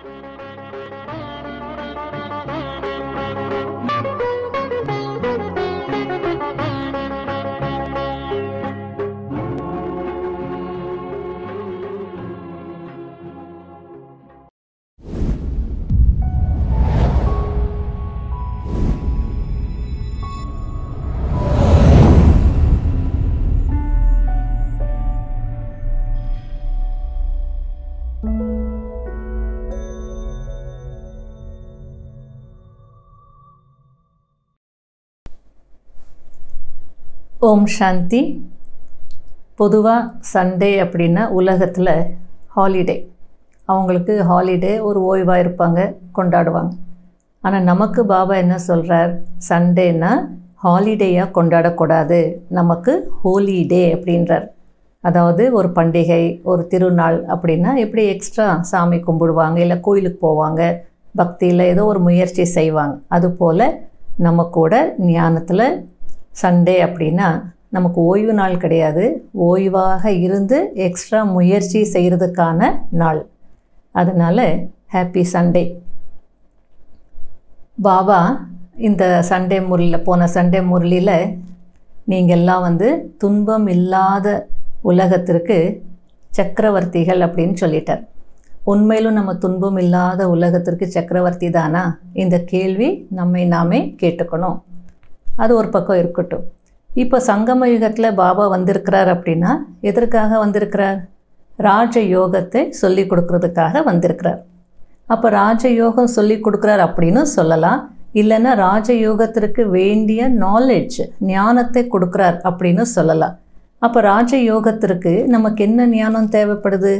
ஓம் சாந்தி பொதுவாக சண்டே அப்படின்னா உலகத்தில் ஹாலிடே அவங்களுக்கு ஹாலிடே ஒரு ஓய்வாக இருப்பாங்க கொண்டாடுவாங்க ஆனால் நமக்கு பாபா என்ன சொல்கிறார் சண்டேனா ஹாலிடேயாக கொண்டாடக்கூடாது நமக்கு ஹோலிடே அப்படின்றார் அதாவது ஒரு பண்டிகை ஒரு திருநாள் அப்படின்னா எப்படி எக்ஸ்ட்ரா சாமி கும்பிடுவாங்க இல்லை கோயிலுக்கு போவாங்க பக்தியில் ஏதோ ஒரு முயற்சி செய்வாங்க அதுபோல் நம்ம கூட ஞானத்தில் சண்டே அப்படின்னா நமக்கு ஓய்வு நாள் கிடையாது ஓய்வாக இருந்து எக்ஸ்ட்ரா முயற்சி செய்கிறதுக்கான நாள் அதனால் ஹாப்பி சண்டே பாபா இந்த சண்டே முரளியில் போன சண்டே முரளியில் நீங்கள் எல்லாம் வந்து துன்பம் இல்லாத உலகத்திற்கு சக்கரவர்த்திகள் அப்படின்னு சொல்லிட்டார் உண்மையிலும் நம்ம துன்பம் இல்லாத உலகத்திற்கு சக்கரவர்த்தி தானா இந்த கேள்வி நம்மை நாமே கேட்டுக்கணும் அது ஒரு பக்கம் இருக்கட்டும் இப்போ சங்கம யுகத்தில் பாபா வந்திருக்கிறார் அப்படின்னா எதற்காக வந்திருக்கிறார் ராஜ யோகத்தை சொல்லி கொடுக்கறதுக்காக வந்திருக்கிறார் அப்போ ராஜயோகம் சொல்லி கொடுக்குறார் அப்படின்னு சொல்லலாம் இல்லைன்னா ராஜயோகத்திற்கு வேண்டிய நாலேஜ் ஞானத்தை கொடுக்குறார் அப்படின்னு சொல்லலாம் அப்போ ராஜயோகத்திற்கு நமக்கு என்ன ஞானம் தேவைப்படுது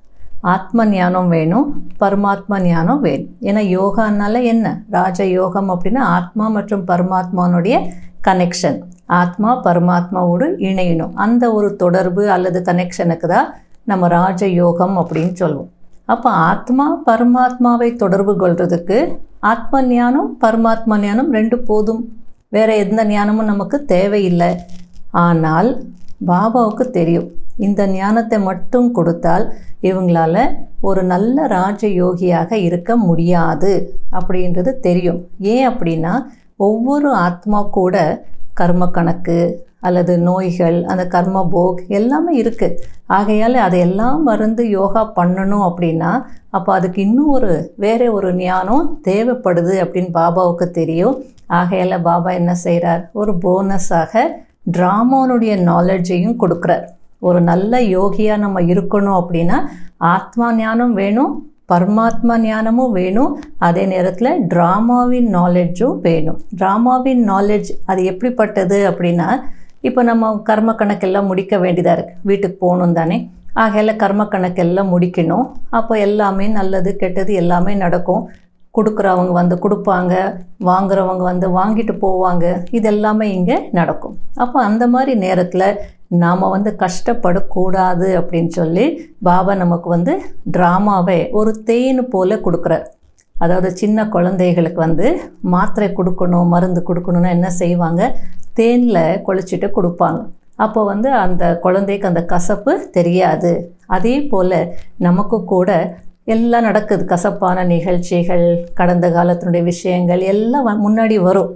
ஆத்ம ஞானம் வேணும் பரமாத்மா ஞானம் வேணும் ஏன்னா யோகானால என்ன ராஜ யோகம் அப்படின்னா ஆத்மா மற்றும் பரமாத்மானுடைய கனெக்ஷன் ஆத்மா பரமாத்மாவோடு இணையணும் அந்த ஒரு தொடர்பு அல்லது கனெக்ஷனுக்கு தான் நம்ம ராஜ யோகம் அப்படின்னு சொல்லுவோம் அப்போ ஆத்மா பரமாத்மாவை தொடர்பு கொள்றதுக்கு ஆத்ம ஞானம் பரமாத்மா ஞானம் ரெண்டு போதும் வேற எந்த ஞானமும் நமக்கு தேவையில்லை ஆனால் பாபாவுக்கு தெரியும் இந்த ஞானத்தை மட்டும் கொடுத்தால் இவங்களால ஒரு நல்ல ராஜ யோகியாக இருக்க முடியாது அப்படின்றது தெரியும் ஏன் அப்படின்னா ஒவ்வொரு ஆத்மா கூட கர்ம கணக்கு அல்லது நோய்கள் அந்த கர்ம போக் எல்லாமே இருக்குது ஆகையால் அதையெல்லாம் மருந்து யோகா பண்ணணும் அப்படின்னா அப்போ அதுக்கு இன்னும் ஒரு வேற ஒரு ஞானம் தேவைப்படுது அப்படின்னு பாபாவுக்கு தெரியும் ஆகையால் பாபா என்ன செய்கிறார் ஒரு போனஸாக ட்ராமானுடைய நாலேஜையும் கொடுக்குறார் ஒரு நல்ல யோகியாக நம்ம இருக்கணும் அப்படின்னா ஆத்மா ஞானம் வேணும் பரமாத்மா ஞானமும் வேணும் அதே நேரத்தில் ட்ராமாவின் நாலேஜும் வேணும் ட்ராமாவின் நாலேஜ் அது எப்படிப்பட்டது அப்படின்னா இப்போ நம்ம கர்ம கணக்கெல்லாம் முடிக்க வேண்டியதாக இருக்குது வீட்டுக்கு போகணும் தானே ஆகையில கர்ம கணக்கெல்லாம் முடிக்கணும் அப்போ எல்லாமே நல்லது கெட்டது எல்லாமே நடக்கும் கொடுக்குறவங்க வந்து கொடுப்பாங்க வாங்குறவங்க வந்து வாங்கிட்டு போவாங்க இது எல்லாமே இங்கே நடக்கும் அப்போ அந்த மாதிரி நேரத்தில் நாம் வந்து கஷ்டப்படக்கூடாது அப்படின்னு சொல்லி பாபா நமக்கு வந்து ட்ராமாவை ஒரு தேன் போல் கொடுக்குறார் அதாவது சின்ன குழந்தைகளுக்கு வந்து மாத்திரை கொடுக்கணும் மருந்து கொடுக்கணும்னா என்ன செய்வாங்க தேனில் குளிச்சுட்டு கொடுப்பாங்க அப்போ வந்து அந்த குழந்தைக்கு அந்த கசப்பு தெரியாது அதே போல் நமக்கு கூட எல்லாம் நடக்குது கசப்பான நிகழ்ச்சிகள் கடந்த காலத்தினுடைய விஷயங்கள் எல்லாம் வ- முன்னாடி வரும்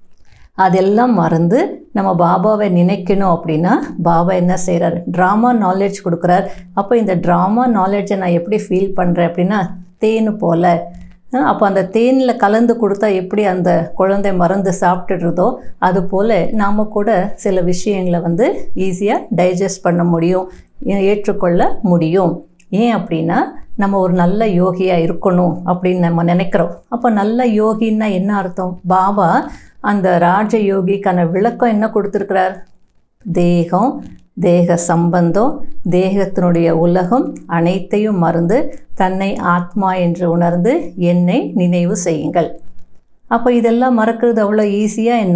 அதெல்லாம் மறந்து நம்ம பாபாவை நினைக்கணும் அப்படின்னா பாபா என்ன செய்கிறார் ட்ராமா நாலேஜ் கொடுக்குறார் அப்போ இந்த ட்ராமா நாலேஜை நான் எப்படி ஃபீல் பண்ணுறேன் அப்படின்னா தேன் போல் அப்போ அந்த தேனில் கலந்து கொடுத்தா எப்படி அந்த குழந்தை மறந்து சாப்பிட்டுடுறதோ அது போல் நாம் கூட சில விஷயங்களை வந்து ஈஸியாக டைஜஸ்ட் பண்ண முடியும் ஏ- ஏற்றுக்கொள்ள முடியும் ஏன் அப்படின்னா நம்ம ஒரு நல்ல யோகியாக இருக்கணும் அப்படின்னு நம்ம நினைக்கிறோம் அப்போ நல்ல யோகின்னா என்ன அர்த்தம் பாபா அந்த ராஜ யோகிக்கான விளக்கம் என்ன கொடுத்துருக்கிறார் தேகம் தேக சம்பந்தம் தேகத்தினுடைய உலகம் அனைத்தையும் மறந்து தன்னை ஆத்மா என்று உணர்ந்து என்னை நினைவு செய்யுங்கள் அப்போ இதெல்லாம் மறக்கிறது அவ்வளோ ஈஸியாக என்ன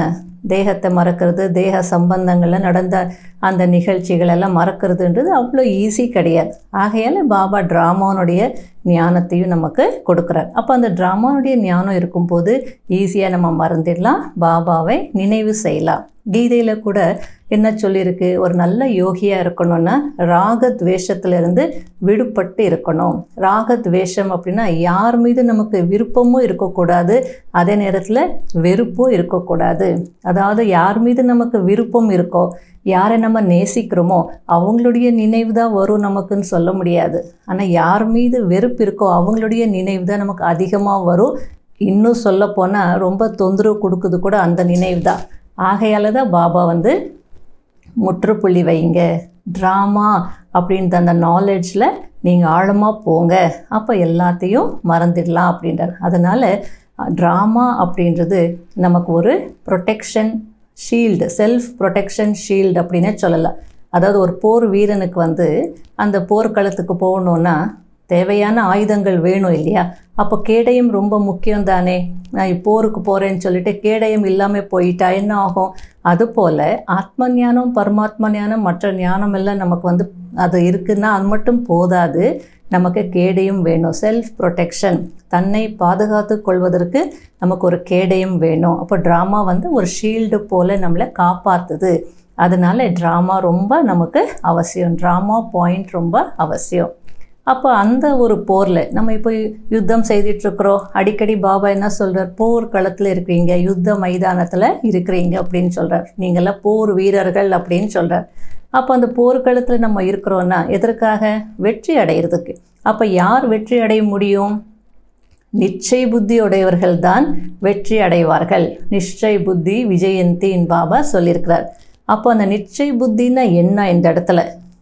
தேகத்தை மறக்கிறது தேக சம்பந்தங்களில் நடந்த அந்த நிகழ்ச்சிகள் எல்லாம் மறக்கிறதுன்றது அவ்வளோ ஈஸி கிடையாது ஆகையால் பாபா ட்ராமானுடைய ஞானத்தையும் நமக்கு கொடுக்குறார் அப்போ அந்த ட்ராமானுடைய ஞானம் இருக்கும்போது ஈஸியாக நம்ம மறந்துடலாம் பாபாவை நினைவு செய்யலாம் கீதையில் கூட என்ன சொல்லியிருக்கு ஒரு நல்ல யோகியாக இருக்கணும்னா ராக துவேஷத்திலிருந்து விடுபட்டு இருக்கணும் ராக துவேஷம் அப்படின்னா யார் மீது நமக்கு விருப்பமும் இருக்கக்கூடாது அதே நேரத்தில் வெறுப்பும் இருக்கக்கூடாது அதாவது யார் மீது நமக்கு விருப்பம் இருக்கோ யாரை நம்ம நேசிக்கிறோமோ அவங்களுடைய நினைவு தான் வரும் நமக்குன்னு சொல்ல முடியாது ஆனால் யார் மீது வெறுப்பு இருக்கோ அவங்களுடைய நினைவு தான் நமக்கு அதிகமாக வரும் இன்னும் சொல்லப்போனால் ரொம்ப தொந்தரவு கொடுக்குது கூட அந்த நினைவு தான் ஆகையால் தான் பாபா வந்து முற்றுப்புள்ளி வைங்க ட்ராமா அப்படின்ற அந்த நாலேஜில் நீங்கள் ஆழமாக போங்க அப்போ எல்லாத்தையும் மறந்துடலாம் அப்படின்றார் அதனால் ட்ராமா அப்படின்றது நமக்கு ஒரு protection shield self protection shield அப்படின்னே சொல்லலாம் அதாவது ஒரு போர் வீரனுக்கு வந்து அந்த போர்க்களத்துக்கு போகணுன்னா தேவையான ஆயுதங்கள் வேணும் இல்லையா அப்போ கேடயம் ரொம்ப முக்கியம் தானே நான் போருக்கு போகிறேன்னு சொல்லிட்டு கேடயம் இல்லாமல் போயிட்டா என்ன ஆகும் அதுபோல் ஆத்ம ஞானம் பரமாத்ம ஞானம் மற்ற ஞானம் எல்லாம் நமக்கு வந்து அது இருக்குன்னா அது மட்டும் போதாது நமக்கு கேடயம் வேணும் செல்ஃப் ப்ரொடெக்ஷன் தன்னை பாதுகாத்து கொள்வதற்கு நமக்கு ஒரு கேடயம் வேணும் அப்போ ட்ராமா வந்து ஒரு ஷீல்டு போல் நம்மளை காப்பாற்றுது அதனால ட்ராமா ரொம்ப நமக்கு அவசியம் ட்ராமா பாயிண்ட் ரொம்ப அவசியம் அப்போ அந்த ஒரு போரில் நம்ம இப்போ யுத்தம் செய்துட்ருக்குறோம் அடிக்கடி பாபா என்ன சொல்கிறார் போர் களத்தில் இருக்கிறீங்க யுத்த மைதானத்தில் இருக்கிறீங்க அப்படின்னு சொல்கிறார் நீங்களாம் போர் வீரர்கள் அப்படின்னு சொல்கிறார் அப்போ அந்த போர்க்களத்தில் நம்ம இருக்கிறோன்னா எதற்காக வெற்றி அடைகிறதுக்கு அப்போ யார் வெற்றி அடைய முடியும் நிச்சய புத்தி உடையவர்கள் தான் வெற்றி அடைவார்கள் நிச்சய புத்தி விஜயந்தின் பாபா சொல்லியிருக்கிறார் அப்போ அந்த நிச்சய புத்தின்னா என்ன இந்த இடத்துல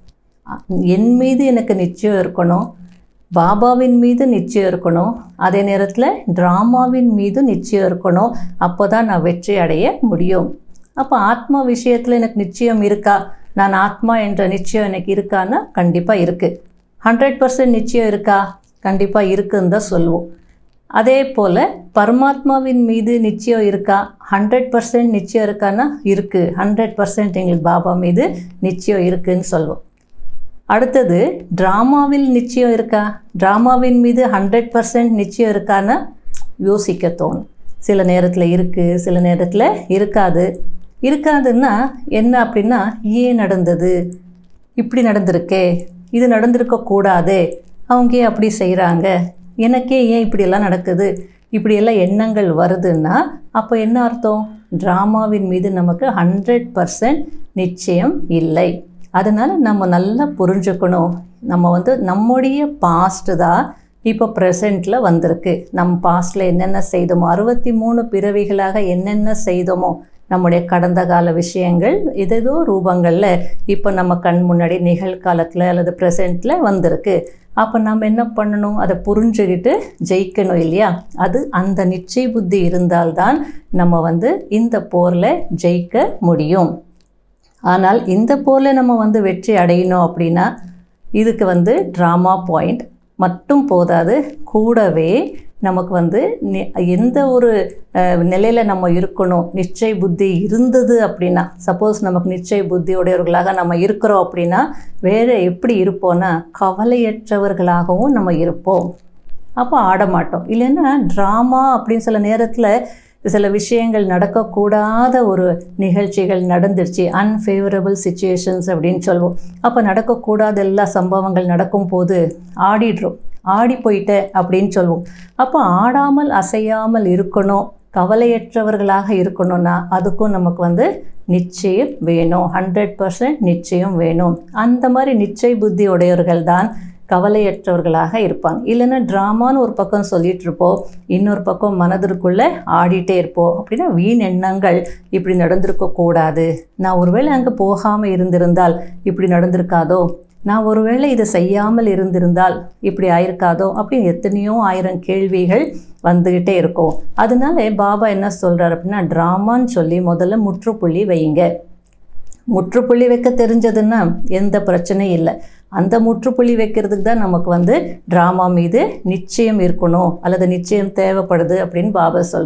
என் மீது எனக்கு நிச்சயம் இருக்கணும் பாபாவின் மீது நிச்சயம் இருக்கணும் அதே நேரத்தில் ட்ராமாவின் மீது நிச்சயம் இருக்கணும் அப்போ தான் நான் வெற்றி அடைய முடியும் அப்போ ஆத்மா விஷயத்தில் எனக்கு நிச்சயம் இருக்கா நான் ஆத்மா என்ற நிச்சயம் எனக்கு இருக்கான்னா கண்டிப்பாக இருக்குது ஹண்ட்ரட் பர்சன்ட் நிச்சயம் இருக்கா கண்டிப்பாக இருக்குன்னு தான் சொல்லுவோம் அதே போல் பரமாத்மாவின் மீது நிச்சயம் இருக்கா ஹண்ட்ரட் பர்சன்ட் நிச்சயம் இருக்கான்னா இருக்குது ஹண்ட்ரட் பர்சன்ட் எங்களுக்கு பாபா மீது நிச்சயம் இருக்குன்னு சொல்லுவோம் அடுத்தது ட்ராமாவில் நிச்சயம் இருக்கா ட்ராமாவின் மீது ஹண்ட்ரட் பர்சன்ட் நிச்சயம் இருக்கான்னு யோசிக்க தோணும் சில நேரத்தில் இருக்குது சில நேரத்தில் இருக்காது இருக்காதுன்னா என்ன அப்படின்னா ஏன் நடந்தது இப்படி நடந்திருக்கே இது நடந்திருக்க கூடாதே அவங்க ஏன் அப்படி செய்கிறாங்க எனக்கே ஏன் இப்படியெல்லாம் நடக்குது இப்படியெல்லாம் எண்ணங்கள் வருதுன்னா அப்போ என்ன அர்த்தம் ட்ராமாவின் மீது நமக்கு ஹண்ட்ரட் பர்சன்ட் நிச்சயம் இல்லை அதனால் நம்ம நல்லா புரிஞ்சுக்கணும் நம்ம வந்து நம்முடைய பாஸ்ட்டு தான் இப்போ ப்ரெசண்ட்டில் வந்திருக்கு நம் பாஸ்டில் என்னென்ன செய்தோமோ அறுபத்தி மூணு பிறவிகளாக என்னென்ன செய்தோமோ நம்முடைய கடந்த கால விஷயங்கள் ஏதேதோ ரூபங்களில் இப்போ நம்ம கண் முன்னாடி நிகழ்காலத்தில் அல்லது ப்ரெசண்ட்டில் வந்திருக்கு அப்போ நம்ம என்ன பண்ணணும் அதை புரிஞ்சுக்கிட்டு ஜெயிக்கணும் இல்லையா அது அந்த நிச்சய புத்தி இருந்தால்தான் நம்ம வந்து இந்த போரில் ஜெயிக்க முடியும் ஆனால் இந்த போரில் நம்ம வந்து வெற்றி அடையணும் அப்படின்னா இதுக்கு வந்து ட்ராமா பாயிண்ட் மட்டும் போதாது கூடவே நமக்கு வந்து எந்த ஒரு நிலையில் நம்ம இருக்கணும் நிச்சய புத்தி இருந்தது அப்படின்னா சப்போஸ் நமக்கு நிச்சய புத்தியுடையவர்களாக நம்ம இருக்கிறோம் அப்படின்னா வேறு எப்படி இருப்போம்னா கவலையற்றவர்களாகவும் நம்ம இருப்போம் அப்போ ஆட மாட்டோம் இல்லைன்னா ட்ராமா அப்படின்னு சில நேரத்தில் சில விஷயங்கள் நடக்கக்கூடாத ஒரு நிகழ்ச்சிகள் நடந்துருச்சு அன்ஃபேவரபிள் சுச்சுவேஷன்ஸ் அப்படின்னு சொல்லுவோம் அப்போ நடக்கக்கூடாத எல்லா சம்பவங்கள் நடக்கும்போது ஆடிடுறோம் ஆடி போயிட்ட அப்படின்னு சொல்லுவோம் அப்போ ஆடாமல் அசையாமல் இருக்கணும் கவலையற்றவர்களாக இருக்கணும்னா அதுக்கும் நமக்கு வந்து நிச்சயம் வேணும் ஹண்ட்ரட் பர்சன்ட் நிச்சயம் வேணும் அந்த மாதிரி நிச்சய புத்தி உடையவர்கள் தான் கவலையற்றவர்களாக இருப்பாங்க இல்லைன்னா ட்ராமான்னு ஒரு பக்கம் சொல்லிட்டு இருப்போம் இன்னொரு பக்கம் மனதிற்குள்ளே ஆடிட்டே இருப்போம் அப்படின்னா வீண் எண்ணங்கள் இப்படி நடந்திருக்க கூடாது நான் ஒருவேளை அங்கே போகாமல் இருந்திருந்தால் இப்படி நடந்திருக்காதோ நான் ஒருவேளை இதை செய்யாமல் இருந்திருந்தால் இப்படி ஆயிருக்காதோ அப்படின்னு எத்தனையோ ஆயிரம் கேள்விகள் வந்துக்கிட்டே இருக்கும் அதனால பாபா என்ன சொல்கிறார் அப்படின்னா ட்ராமான்னு சொல்லி முதல்ல முற்றுப்புள்ளி வைங்க முற்றுப்புள்ளி வைக்க தெரிஞ்சதுன்னா எந்த பிரச்சனையும் இல்லை அந்த முற்றுப்புள்ளி வைக்கிறதுக்கு தான் நமக்கு வந்து ட்ராமா மீது நிச்சயம் இருக்கணும் அல்லது நிச்சயம் தேவைப்படுது அப்படின்னு பாபா சொல்கிறார்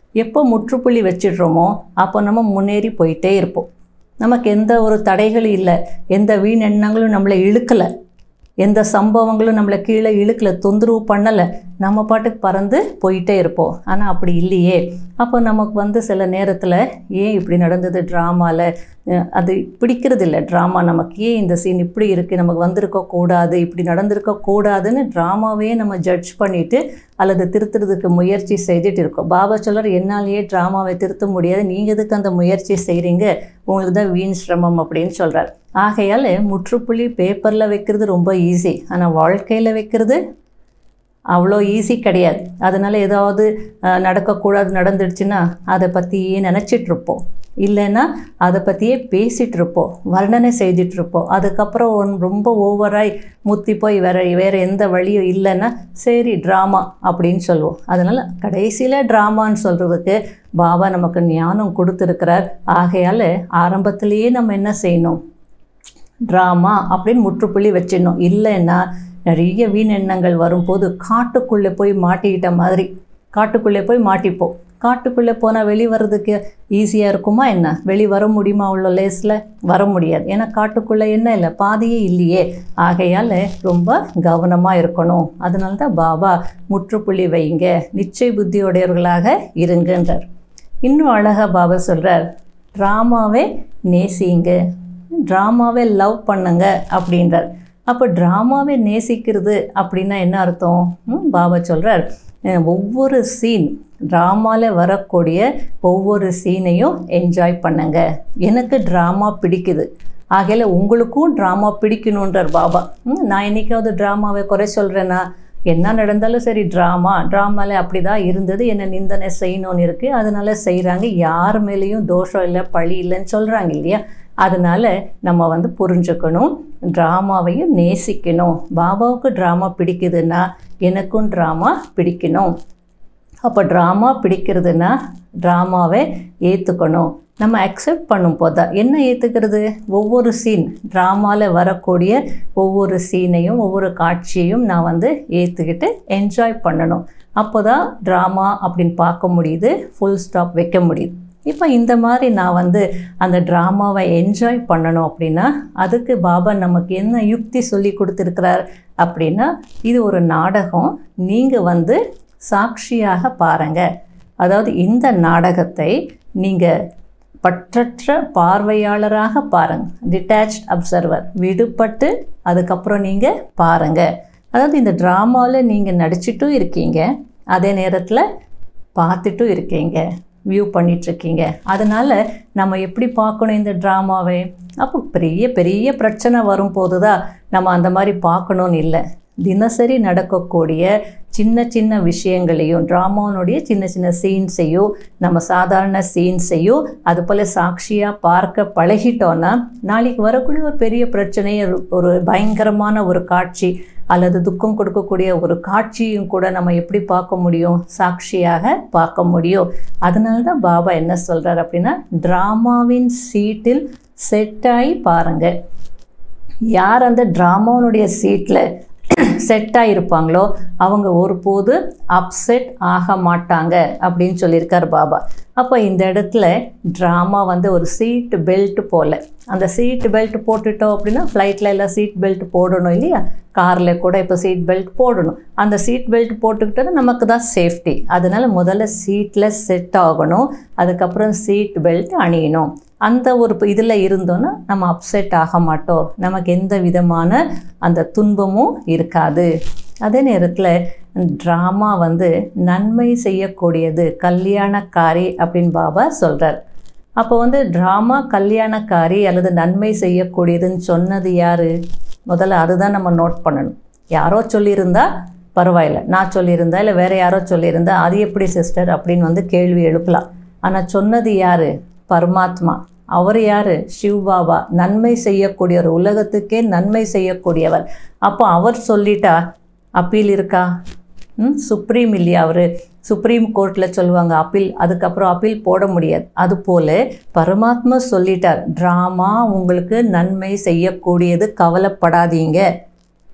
எப்போ முற்றுப்புள்ளி வச்சிடுறோமோ அப்போ நம்ம முன்னேறி போயிட்டே இருப்போம் நமக்கு எந்த ஒரு தடைகளும் இல்லை எந்த வீண் எண்ணங்களும் நம்மளை இழுக்கலை எந்த சம்பவங்களும் நம்மளை கீழே இழுக்கல தொந்தரவு பண்ணலை நம்ம பாட்டுக்கு பறந்து போயிட்டே இருப்போம் ஆனால் அப்படி இல்லையே அப்போ நமக்கு வந்து சில நேரத்தில் ஏன் இப்படி நடந்தது ட்ராமாவில் அது பிடிக்கிறது இல்லை ட்ராமா நமக்கு ஏன் இந்த சீன் இப்படி இருக்குது நமக்கு வந்திருக்க கூடாது இப்படி நடந்திருக்க கூடாதுன்னு ட்ராமாவே நம்ம ஜட்ஜ் பண்ணிவிட்டு அல்லது திருத்துறதுக்கு முயற்சி செய்துட்டு இருக்கோம் பாபா சொல்லர் என்னாலேயே ட்ராமாவை திருத்த முடியாது நீங்கள் எதுக்கு அந்த முயற்சி செய்கிறீங்க உங்களுக்கு தான் வீண் சிரமம் அப்படின்னு சொல்கிறார் ஆகையால் முற்றுப்புள்ளி பேப்பரில் வைக்கிறது ரொம்ப ஈஸி ஆனால் வாழ்க்கையில் வைக்கிறது அவ்வளோ ஈஸி கிடையாது அதனால் ஏதாவது அஹ், நடக்கக்கூடாது நடந்துடுச்சுன்னா அதை பற்றியே நினச்சிட்ருப்போம் இல்லைன்னா அதை பற்றியே பேசிகிட்டு இருப்போம் வர்ணனை செய்துட்டு இருப்போம் அதுக்கப்புறம் ஒன் ரொம்ப ஓவராய் முத்தி போய் வேற வேறு எந்த வழியும் இல்லைன்னா சரி ட்ராமா அப்படின்னு சொல்லுவோம் அதனால் கடைசியில் ட்ராமான்னு சொல்கிறதுக்கு பாபா நமக்கு ஞானம் கொடுத்துருக்கிறார் ஆகையால் ஆரம்பத்திலேயே நம்ம என்ன செய்யணும் ட்ராமா அப்படின்னு முற்றுப்புள்ளி வச்சிடணும் இல்லைன்னா நிறைய வீண் எண்ணங்கள் வரும்போது காட்டுக்குள்ளே போய் மாட்டிக்கிட்ட மாதிரி காட்டுக்குள்ளே போய் மாட்டிப்போம் காட்டுக்குள்ளே போனால் வெளி வர்றதுக்கு ஈஸியாக இருக்குமா என்ன வெளி வர முடியுமா உள்ள லேஸில் வர முடியாது ஏன்னா காட்டுக்குள்ளே என்ன இல்லை பாதையே இல்லையே ஆகையால் ரொம்ப கவனமாக இருக்கணும் அதனால தான் பாபா முற்றுப்புள்ளி வைங்க நிச்சய புத்தியுடையவர்களாக இருங்கன்றார் இன்னும் அழகாக பாபா சொல்கிறார் ட்ராமாவே நேசிங்க ட்ராமாவே லவ் பண்ணுங்க அப்படின்றார் அப்போ ட்ராமாவை நேசிக்கிறது அப்படின்னா என்ன அர்த்தம் ம், பாபா சொல்கிறார் ஒவ்வொரு சீன் ட்ராமாவில் வரக்கூடிய ஒவ்வொரு சீனையும் என்ஜாய் பண்ணுங்க எனக்கு ட்ராமா பிடிக்குது ஆகையில உங்களுக்கும் ட்ராமா பிடிக்கணுன்றார் பாபா ம், நான் என்னைக்காவது ட்ராமாவை குறை சொல்கிறேன்னா என்ன நடந்தாலும் சரி ட்ராமா ட்ராமாவில் அப்படி தான் இருந்தது என்ன நிந்தனை செய்யணும்னு இருக்குது அதனால செய்கிறாங்க யார் மேலேயும் தோஷம் இல்லை பழி இல்லைன்னு சொல்கிறாங்க இல்லையா அதனால நம்ம வந்து புரிஞ்சுக்கணும் ட்ராமாவையும் நேசிக்கணும் பாபாவுக்கு ட்ராமா பிடிக்குதுன்னா எனக்கும் ட்ராமா பிடிக்கணும் அப்போ ட்ராமா பிடிக்கிறதுனா ட்ராமாவை ஏற்றுக்கணும் நம்ம அக்செப்ட் பண்ணும் போதா என்ன ஏற்றுக்கிறது ஒவ்வொரு சீன் ட்ராமாவில் வரக்கூடிய ஒவ்வொரு சீனையும் ஒவ்வொரு காட்சியையும் நான் வந்து ஏற்றுக்கிட்டு என்ஜாய் பண்ணணும் அப்போ தான் ட்ராமா அப்படின்னு பார்க்க முடியுது ஃபுல் ஸ்டாப் வைக்க முடியுது இப்போ இந்த மாதிரி நான் வந்து அந்த ட்ராமாவை என்ஜாய் பண்ணணும் அப்படின்னா அதுக்கு பாபா நமக்கு என்ன யுக்தி சொல்லி கொடுத்துருக்கிறார் அப்படின்னா இது ஒரு நாடகம் நீங்கள் வந்து சாட்சியாக பாருங்க அதாவது இந்த நாடகத்தை நீங்கள் பற்றற்ற பார்வையாளராக பாருங்க டிட்டாச்ட் அப்சர்வர் விடுபட்டு அதுக்கப்புறம் நீங்கள் பாருங்க அதாவது இந்த ட்ராமாவில் நீங்கள் நடிச்சிட்டும் இருக்கீங்க அதே நேரத்தில் பார்த்துட்டும் இருக்கீங்க வியூ பண்ணிகிட்ருக்கீங்க அதனால் நம்ம எப்படி பார்க்கணும் இந்த ட்ராமாவை அப்போ பெரிய பெரிய பிரச்சனை வரும்போது தான் நம்ம அந்த மாதிரி பார்க்கணுன்னு இல்லை தினசரி நடக்கக்கூடிய சின்ன சின்ன விஷயங்களையும் ட்ராமாவுடைய சின்ன சின்ன சீன்ஸையோ நம்ம சாதாரண சீன்ஸையோ அது போல் சாட்சியாக பார்க்க பழகிட்டோன்னா நாளைக்கு வரக்கூடிய ஒரு பெரிய பிரச்சனை ஒரு- ஒரு பயங்கரமான ஒரு காட்சி அல்லது துக்கம் கொடுக்கக்கூடிய ஒரு காட்சியும் கூட நம்ம எப்படி பார்க்க முடியும் சாட்சியாக பார்க்க முடியும் அதனால தான் பாபா என்ன சொல்கிறார் அப்படின்னா ட்ராமாவின் சீட்டில் செட்டாகி பாருங்கள் யார் அந்த ட்ராமாவுடைய சீட்டில் செட்டாக இருப்பாங்களோ அவங்க ஒருபோது அப்செட் ஆக மாட்டாங்க அப்படின்னு சொல்லியிருக்கார் பாபா அப்போ இந்த இடத்துல ட்ராமா வந்து ஒரு சீட் பெல்ட் போல் அந்த சீட் பெல்ட் போட்டுட்டோம் அப்படின்னா ஃப்ளைட்டில் எல்லாம் சீட் பெல்ட் போடணும் இல்லையா காரில் கூட இப்போ சீட் பெல்ட் போடணும் அந்த சீட் பெல்ட் போட்டுக்கிட்டது நமக்கு தான் சேஃப்டி அதனால் முதல்ல சீட்டில் செட் ஆகணும் அதுக்கப்புறம் சீட் பெல்ட் அணியணும் அந்த ஒரு இதில் இருந்தோன்னா நம்ம அப்செட் ஆக மாட்டோம் நமக்கு எந்த விதமான அந்த துன்பமும் இருக்காது அதே நேரத்தில் ட்ராமா வந்து நன்மை செய்யக்கூடியது கல்யாணக்காரி அப்படின்னு பாபா சொல்கிறார் அப்போ வந்து ட்ராமா கல்யாணக்காரி அல்லது நன்மை செய்யக்கூடியதுன்னு சொன்னது யார் முதல்ல அதுதான் நம்ம நோட் பண்ணணும் யாரோ சொல்லியிருந்தா பரவாயில்ல நான் சொல்லியிருந்தா இல்லை வேறு யாரோ சொல்லியிருந்தா அது எப்படி சிஸ்டர் அப்படின்னு வந்து கேள்வி எழுப்பலாம் ஆனால் சொன்னது யார் பரமாத்மா அவர் யார் சிவ் பாபா நன்மை செய்யக்கூடியவர் உலகத்துக்கே நன்மை செய்யக்கூடியவர் அப்போ அவர் சொல்லிட்டா அப்பீல் இருக்கா ம் சுப்ரீம் இல்லையா அவர் சுப்ரீம் கோர்ட்டில் சொல்லுவாங்க அப்பீல் அதுக்கப்புறம் அப்பீல் போட முடியாது அதுபோல் பரமாத்மா சொல்லிட்டார் ட்ராமா உங்களுக்கு நன்மை செய்யக்கூடியது கவலைப்படாதீங்க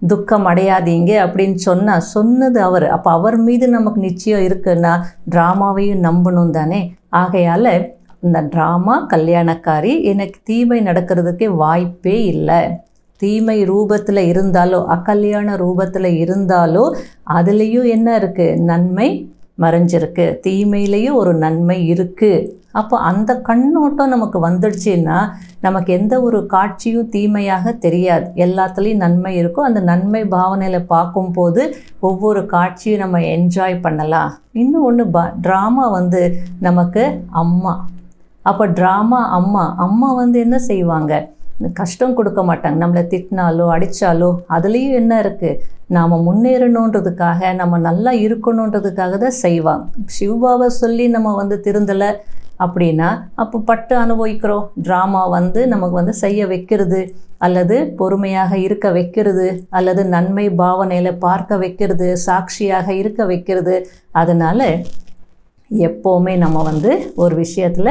துக்கம் அடையாதீங்க அப்படின்னு சொன்னால் சொன்னது அவர் அப்போ அவர் மீது நமக்கு நிச்சயம் இருக்குன்னா ட்ராமாவையும் நம்பணும் தானே ஆகையால் இந்த ட்ராமா கல்யாணக்காரி எனக்கு தீமை நடக்கிறதுக்கே வாய்ப்பே இல்லை தீமை ரூபத்தில் இருந்தாலோ அக்கல்யாண ரூபத்தில் இருந்தாலோ அதுலேயும் என்ன இருக்குது நன்மை மறைஞ்சிருக்கு தீமையிலையும் ஒரு நன்மை இருக்குது அப்போ அந்த கண்ணோட்டம் நமக்கு வந்துடுச்சுன்னா நமக்கு எந்த ஒரு காட்சியும் தீமையாக தெரியாது எல்லாத்துலேயும் நன்மை இருக்கும் அந்த நன்மை பாவனையில் பார்க்கும்போது ஒவ்வொரு காட்சியும் நம்ம என்ஜாய் பண்ணலாம் இன்னும் ஒன்று பா ட்ராமா வந்து நமக்கு அம்மா அப்போ ட்ராமா அம்மா அம்மா வந்து என்ன செய்வாங்க கஷ்டம் கொடுக்க மாட்டாங்க நம்மளை திட்டினாலோ அடித்தாலோ அதுலேயும் என்ன இருக்குது நாம் முன்னேறணுன்றதுக்காக நம்ம நல்லா இருக்கணுன்றதுக்காக தான் செய்வாங்க சிவ்பாவை சொல்லி நம்ம வந்து திருந்தலை அப்படின்னா அப்போ பட்டு அனுபவிக்கிறோம் ட்ராமா வந்து நமக்கு வந்து செய்ய வைக்கிறது அல்லது பொறுமையாக இருக்க வைக்கிறது அல்லது நன்மை பாவனையில் பார்க்க வைக்கிறது சாட்சியாக இருக்க வைக்கிறது அதனால் எப்போவுமே நம்ம வந்து ஒரு விஷயத்தில்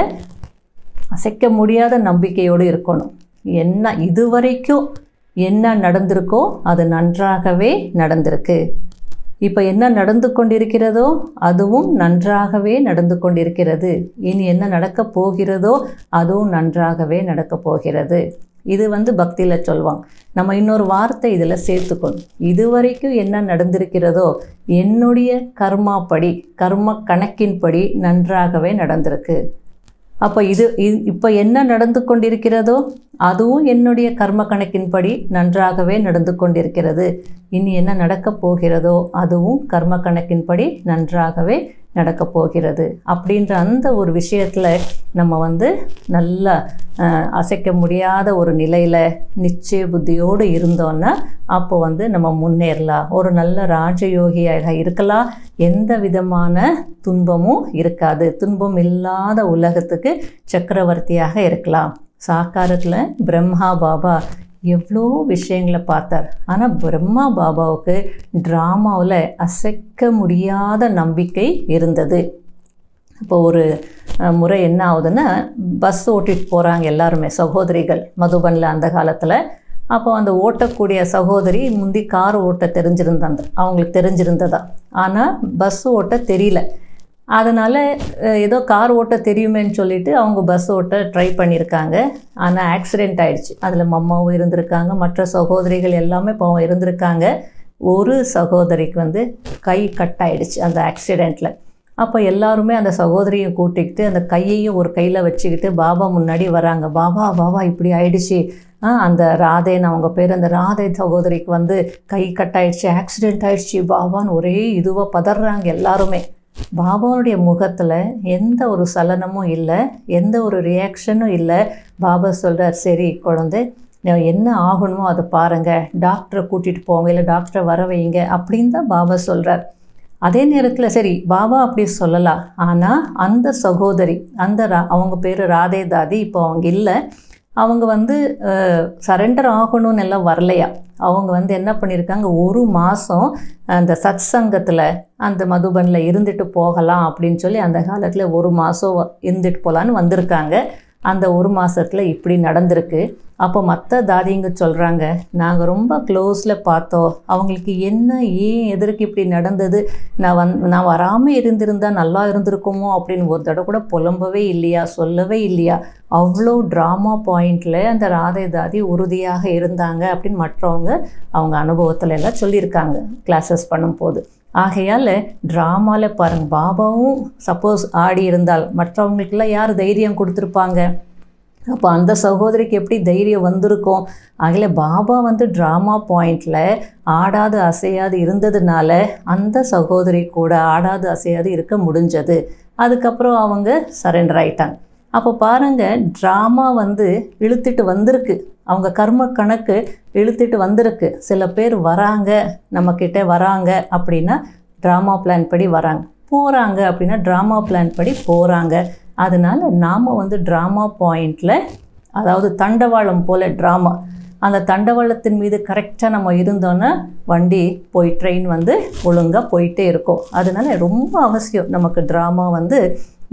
அசைக்க முடியாத நம்பிக்கையோடு இருக்கணும் என்ன இதுவரைக்கும் என்ன நடந்திருக்கோ அது நன்றாகவே நடந்திருக்கு இப்போ என்ன நடந்து கொண்டிருக்கிறதோ அதுவும் நன்றாகவே நடந்து கொண்டிருக்கிறது இனி என்ன நடக்கப் போகிறதோ அதுவும் நன்றாகவே நடக்கப் போகிறது இது வந்து பக்தியில் சொல்லுவாங்க நம்ம இன்னொரு வார்த்தை இதில் சேர்த்துக்கணும் இதுவரைக்கும் என்ன நடந்திருக்கிறதோ என்னுடைய கர்மாப்படி கர்ம கணக்கின்படி நன்றாகவே நடந்திருக்கு அப்போ இது இப்போ என்ன நடந்து கொண்டிருக்கிறதோ அதுவும் என்னுடைய கர்ம கணக்கின்படி நன்றாகவே நடந்து கொண்டிருக்கிறது இனி என்ன நடக்கப் போகிறதோ அதுவும் கர்ம கணக்கின்படி நன்றாகவே நடக்கப் போகிறது அப்படின்ற அந்த ஒரு விஷயத்தில் நம்ம வந்து நல்லா அசைக்க முடியாத ஒரு நிலையில் நிச்சய புத்தியோடு இருந்தோன்னா அப்போ வந்து நம்ம முன்னேறலாம் ஒரு நல்ல ராஜயோகியாக இருக்கலாம் எந்த விதமான துன்பமும் இருக்காது துன்பம் இல்லாத உலகத்துக்கு சக்கரவர்த்தியாக இருக்கலாம் சாக்காரத்தில் பிரம்மா பாபா எவ்வளோ விஷயங்களை பார்த்தார் ஆனால் பிரம்மா பாபாவுக்கு ட்ராமாவில் அசைக்க முடியாத நம்பிக்கை இருந்தது இப்போ ஒரு முறை என்ன ஆகுதுன்னா பஸ் ஓட்டிகிட்டு போகிறாங்க எல்லாருமே சகோதரிகள் மதுபனில் அந்த காலத்தில் அப்போ அந்த ஓட்டக்கூடிய சகோதரி முந்தி கார் ஓட்ட தெரிஞ்சிருந்தாங்க அவங்களுக்கு தெரிஞ்சிருந்ததா ஆனால் பஸ் ஓட்ட தெரியல அதனால் ஏதோ கார் ஓட்ட தெரியுமேன்னு சொல்லிட்டு அவங்க பஸ் ஓட்ட ட்ரை பண்ணியிருக்காங்க ஆனால் ஆக்சிடெண்ட் ஆயிடுச்சு அதில் மம்மாவும் இருந்திருக்காங்க மற்ற சகோதரிகள் எல்லாமே பாவம் இருந்திருக்காங்க ஒரு சகோதரிக்கு வந்து கை கட் ஆயிடுச்சு அந்த ஆக்சிடெண்ட்டில் அப்போ எல்லாருமே அந்த சகோதரியை கூட்டிக்கிட்டு அந்த கையையும் ஒரு கையில் வச்சுக்கிட்டு பாபா முன்னாடி வராங்க பாபா பாபா இப்படி ஆயிடுச்சு அந்த ராதேன்னு அவங்க பேர் அந்த ராதே சகோதரிக்கு வந்து கை கட் ஆயிடுச்சு ஆக்சிடெண்ட் ஆயிடுச்சு பாபான்னு ஒரே இதுவாக பதறாங்க எல்லாருமே பாபாவுடைய முகத்தில் எந்த ஒரு சலனமும் இல்லை எந்த ஒரு ரியாக்ஷனும் இல்லை பாபா சொல்கிறார் சரி குழந்தை என்ன ஆகணுமோ அதை பாருங்கள் டாக்டரை கூட்டிகிட்டு போங்க இல்லை டாக்டரை வர வைங்க அப்படின்னு தான் பாபா சொல்கிறார் அதே நேரத்தில் சரி பாபா அப்படி சொல்லலாம் ஆனால் அந்த சகோதரி அந்த ரா அவங்க பேர் ராதே தாதி இப்போ அவங்க இல்லை அவங்க வந்து சரண்டர் ஆகணும்னு எல்லாம் வரலையா அவங்க வந்து என்ன பண்ணியிருக்காங்க ஒரு மாதம் அந்த சத் சங்கத்தில் அந்த மதுபனில் இருந்துட்டு போகலாம் அப்படின்னு சொல்லி அந்த காலத்தில் ஒரு மாதம் இருந்துட்டு போகலான்னு வந்திருக்காங்க அந்த ஒரு மாதத்தில் இப்படி நடந்திருக்கு அப்போ மற்ற தாதிங்க சொல்கிறாங்க நாங்கள் ரொம்ப க்ளோஸில் பார்த்தோம் அவங்களுக்கு என்ன ஏன் எதற்கு இப்படி நடந்தது நான் வந் நான் வராமல் இருந்திருந்தால் நல்லா இருந்திருக்குமோ அப்படின்னு ஒரு தடவை கூட புலம்பவே இல்லையா சொல்லவே இல்லையா அவ்வளோ ட்ராமா பாயிண்டில் அந்த ராதை தாதி உறுதியாக இருந்தாங்க அப்படின்னு மற்றவங்க அவங்க அனுபவத்தில் எல்லாம் சொல்லியிருக்காங்க கிளாஸஸ் பண்ணும்போது ஆகையால் ட்ராமாவில் பாருங்கள் பாபாவும் சப்போஸ் ஆடி இருந்தால் மற்றவங்களுக்கெல்லாம் யார் தைரியம் கொடுத்துருப்பாங்க அப்போ அந்த சகோதரிக்கு எப்படி தைரியம் வந்திருக்கும் ஆகல பாபா வந்து ட்ராமா பாயிண்டில் ஆடாது அசையாது இருந்ததுனால அந்த சகோதரி கூட ஆடாது அசையாது இருக்க முடிஞ்சது அதுக்கப்புறம் அவங்க சரண்டர் ஆயிட்டாங்க அப்போ பாருங்கள் ட்ராமா வந்து இழுத்துட்டு வந்திருக்கு அவங்க கர்ம கணக்கு இழுத்துட்டு வந்திருக்கு சில பேர் வராங்க நம்மக்கிட்ட வராங்க அப்படின்னா ட்ராமா பிளான் படி வராங்க போகிறாங்க அப்படின்னா ட்ராமா பிளான் படி போகிறாங்க அதனால் நாம் வந்து ட்ராமா பாயிண்டில் அதாவது தண்டவாளம் போல் ட்ராமா அந்த தண்டவாளத்தின் மீது கரெக்டாக நம்ம இருந்தோன்னா வண்டி போய் ட்ரெயின் வந்து ஒழுங்காக போயிட்டே இருக்கும் அதனால ரொம்ப அவசியம் நமக்கு ட்ராமா வந்து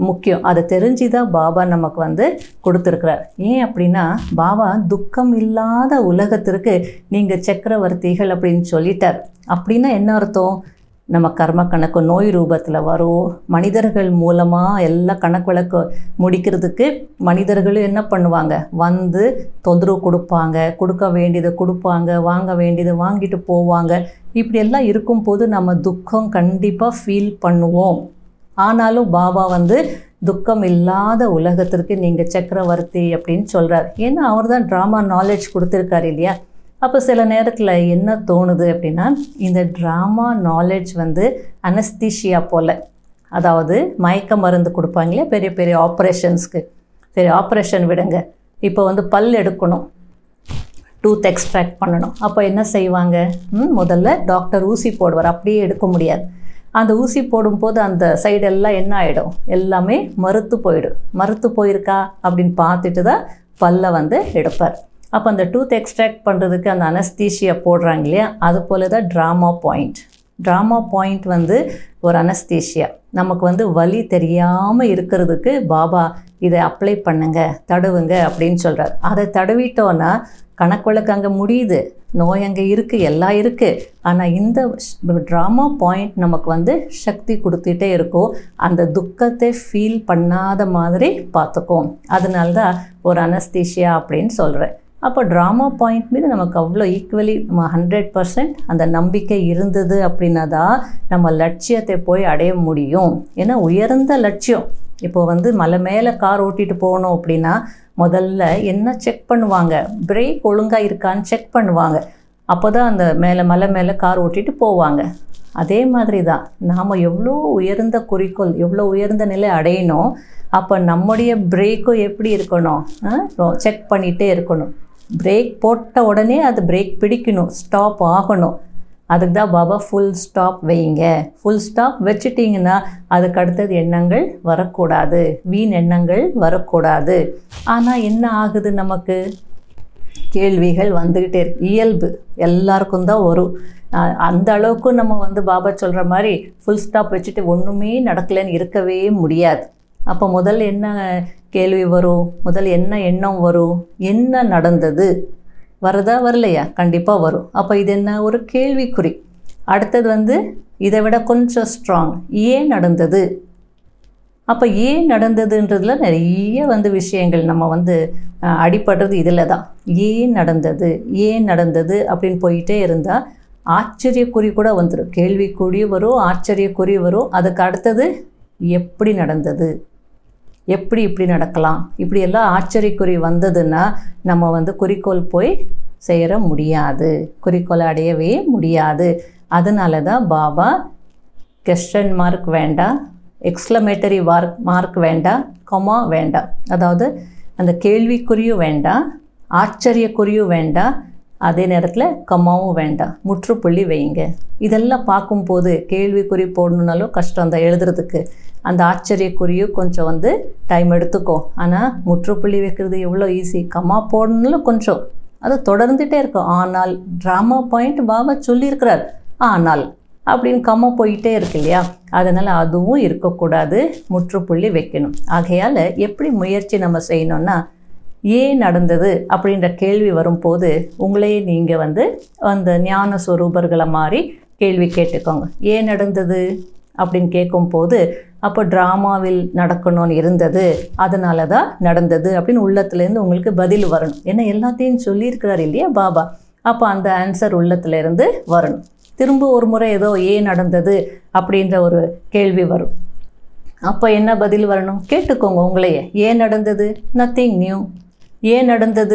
முக்கியம் அதை தெரிஞ்சு தான் பாபா நமக்கு வந்து கொடுத்துருக்கிறார் ஏன் அப்படின்னா பாபா துக்கம் இல்லாத உலகத்திற்கு நீங்கள் சக்கரவர்த்திகள் அப்படின்னு சொல்லிட்டார் அப்படின்னா என்ன அர்த்தம் நம்ம கர்ம கணக்கு நோய் ரூபத்தில் வரும் மனிதர்கள் மூலமாக எல்லா கணக்கு வழக்கு முடிக்கிறதுக்கு மனிதர்களும் என்ன பண்ணுவாங்க வந்து தொந்தரவு கொடுப்பாங்க கொடுக்க வேண்டியதை கொடுப்பாங்க வாங்க வேண்டியதை வாங்கிட்டு போவாங்க இப்படியெல்லாம் இருக்கும்போது நம்ம துக்கம் கண்டிப்பாக ஃபீல் பண்ணுவோம் ஆனாலும் பாபா வந்து துக்கம் இல்லாத உலகத்திற்கு நீங்கள் சக்கரவர்த்தி அப்படின்னு சொல்கிறார் ஏன்னா அவர் தான் ட்ராமா நாலேஜ் கொடுத்துருக்காரு இல்லையா அப்போ சில நேரத்தில் என்ன தோணுது அப்படின்னா இந்த ட்ராமா நாலேஜ் வந்து அனஸ்தீஷியா போல் அதாவது மயக்க மருந்து கொடுப்பாங்களே பெரிய பெரிய ஆப்ரேஷன்ஸ்க்கு சரி ஆப்ரேஷன் விடுங்க இப்போ வந்து பல் எடுக்கணும் டூத் எக்ஸ்ட்ராக்ட் பண்ணணும் அப்போ என்ன செய்வாங்க ம், முதல்ல டாக்டர் ஊசி போடுவார் அப்படியே எடுக்க முடியாது அந்த ஊசி போடும்போது அந்த சைடெல்லாம் என்ன ஆகிடும் எல்லாமே மறுத்து போயிடும் மறுத்து போயிருக்கா அப்படின்னு பார்த்துட்டு தான் பல்லை வந்து எடுப்பார் அப்போ அந்த டூத் எக்ஸ்ட்ராக்ட் பண்ணுறதுக்கு அந்த அனஸ்தீஷியா போடுறாங்க இல்லையா அது போல தான் ட்ராமா பாயிண்ட் ட்ராமா பாயிண்ட் வந்து ஒரு அனஸ்தீஷியா நமக்கு வந்து வலி தெரியாமல் இருக்கிறதுக்கு பாபா இதை அப்ளை பண்ணுங்க தடவுங்க அப்படின்னு சொல்கிறார் அதை தடவிட்டோன்னா கணக்கு அங்கே முடியுது நோய் அங்கே இருக்குது எல்லாம் இருக்குது ஆனால் இந்த ட்ராமா பாயிண்ட் நமக்கு வந்து சக்தி கொடுத்துட்டே இருக்கும் அந்த துக்கத்தை ஃபீல் பண்ணாத மாதிரி பார்த்துக்கும் அதனால தான் ஒரு அனஸ்தீஷியா அப்படின்னு சொல்கிறேன் அப்போ ட்ராமா பாயிண்ட் மீது நமக்கு அவ்வளோ ஈக்குவலி நம்ம ஹண்ட்ரட் பர்சன்ட் அந்த நம்பிக்கை இருந்தது அப்படின்னா தான் நம்ம லட்சியத்தை போய் அடைய முடியும் ஏன்னா உயர்ந்த லட்சியம் இப்போ வந்து மலை மேலே கார் ஓட்டிட்டு போகணும் அப்படின்னா முதல்ல என்ன செக் பண்ணுவாங்க பிரேக் ஒழுங்காக இருக்கான்னு செக் பண்ணுவாங்க அப்போ தான் அந்த மேலே மலை மேலே கார் ஓட்டிட்டு போவாங்க அதே மாதிரி தான் நாம் எவ்வளோ உயர்ந்த குறிக்கோள் எவ்வளோ உயர்ந்த நிலை அடையணும் அப்போ நம்முடைய பிரேக்கும் எப்படி இருக்கணும் செக் பண்ணிகிட்டே இருக்கணும் பிரேக் போட்ட உடனே அது பிரேக் பிடிக்கணும் ஸ்டாப் ஆகணும் அதுக்கு தான் பாபா ஃபுல் ஸ்டாப் வைங்க ஃபுல் ஸ்டாப் வச்சுட்டிங்கன்னா அதுக்கு அடுத்தது எண்ணங்கள் வரக்கூடாது வீண் எண்ணங்கள் வரக்கூடாது ஆனால் என்ன ஆகுது நமக்கு கேள்விகள் வந்துக்கிட்டே இருக்கு இயல்பு எல்லாருக்கும் தான் வரும் அஹ் அந்த அளவுக்கு நம்ம வந்து பாபா சொல்கிற மாதிரி ஃபுல் ஸ்டாப் வச்சுட்டு ஒன்றுமே நடக்கலைன்னு இருக்கவே முடியாது அப்போ முதல் என்ன கேள்வி வரும் முதல் என்ன எண்ணம் வரும் என்ன நடந்தது வருதா வரலையா கண்டிப்பாக வரும் அப்போ இது என்ன ஒரு கேள்விக்குறி அடுத்தது வந்து இதை விட கொஞ்சம் ஸ்ட்ராங் ஏன் நடந்தது அப்போ ஏன் நடந்ததுன்றதுல நிறைய வந்து விஷயங்கள் நம்ம வந்து அஹ், அடிபடுறது இதில் தான் ஏன் நடந்தது ஏன் நடந்தது அப்படின்னு போயிட்டே இருந்தால் ஆச்சரியக்குறி கூட வந்துடும் கேள்விக்குறி வரும் ஆச்சரியக்குறி வரும் அதுக்கு அடுத்தது எப்படி நடந்தது எப்படி இப்படி நடக்கலாம் இப்படியெல்லாம் ஆச்சரியக்குறி வந்ததுன்னா நம்ம வந்து குறிக்கோள் போய் சேர முடியாது குறிக்கோளை அடையவே முடியாது அதனால தான் பாபா கொஸ்டன் மார்க் வேண்டாம் எக்ஸ்க்ளமேட்டரி மார்க் மார்க் வேண்டாம் கொமா வேண்டாம் அதாவது அந்த கேள்விக்குறியும் வேண்டாம் ஆச்சரியக்குறியும் வேண்டாம் அதே நேரத்தில் கம்மாவும் வேண்டாம் முற்றுப்புள்ளி வைங்க இதெல்லாம் பார்க்கும்போது கேள்விக்குறி போடணுன்னாலும் கஷ்டம் தான் எழுதுறதுக்கு அந்த ஆச்சரியக்குறியும் கொஞ்சம் வந்து டைம் எடுத்துக்கும் ஆனால் முற்றுப்புள்ளி வைக்கிறது எவ்வளோ ஈஸி கம்மா போடணும்னாலும் கொஞ்சம் அது தொடர்ந்துட்டே இருக்கும் ஆனால் ட்ராமா பாயிண்ட் பாபா சொல்லியிருக்கிறார் ஆனால் அப்படின்னு கம்மா போயிட்டே இருக்கு இல்லையா அதனால் அதுவும் இருக்கக்கூடாது முற்றுப்புள்ளி வைக்கணும் ஆகையால் எப்படி முயற்சி நம்ம செய்யணும்னா ஏன் நடந்தது அப்படின்ற கேள்வி வரும்போது உங்களையே நீங்கள் வந்து அந்த ஞான சொரூபர்களை மாதிரி கேள்வி கேட்டுக்கோங்க ஏன் நடந்தது அப்படின்னு கேட்கும்போது அப்போ ட்ராமாவில் நடக்கணும்னு இருந்தது அதனால தான் நடந்தது அப்படின்னு உள்ளத்துலேருந்து உங்களுக்கு பதில் வரணும் ஏன்னா எல்லாத்தையும் சொல்லியிருக்கிறார் இல்லையா பாபா அப்போ அந்த ஆன்சர் உள்ளத்துலேருந்து வரணும் திரும்ப ஒரு முறை ஏதோ ஏன் நடந்தது அப்படின்ற ஒரு கேள்வி வரும் அப்போ என்ன பதில் வரணும் கேட்டுக்கோங்க உங்களையே ஏன் நடந்தது நத்திங் நியூ ஏன் நடந்தது